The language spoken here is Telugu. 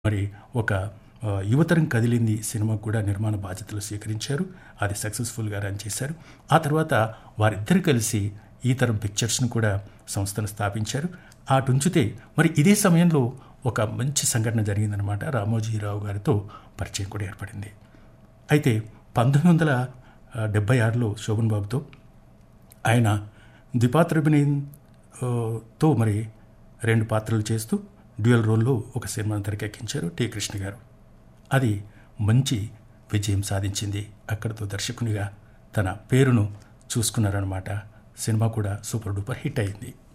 మరి ఒక ఆ, యువతరం కదిలింది సినిమా కూడా నిర్మాణ బాధ్యతలు స్వీకరించారు అది సక్సెస్ఫుల్గా రన్ చేశారు ఆ తర్వాత వారిద్దరు కలిసి ఈ తరం పిక్చర్స్ను కూడా సంస్థను స్థాపించారు అటుంచితే మరి ఇదే సమయంలో ఒక మంచి సంఘటన జరిగిందనమాట రామోజీరావు గారితో పరిచయం కూడా ఏర్పడింది అయితే పంతొమ్మిది వందల డెబ్బై ఆరులో శోభన్ బాబుతో ఆయన ద్విపాత్రాభినయం ఆ, తో మరి రెండు పాత్రలు చేస్తూ డ్యూయల్ రోల్లో ఒక సినిమాను తెరకెక్కించారు టి కృష్ణ గారు అది మంచి విజయం సాధించింది అక్కడితో దర్శకునిగా తన పేరును చూసుకున్నారనమాట సినిమా కూడా సూపర్ డూపర్ హిట్ అయింది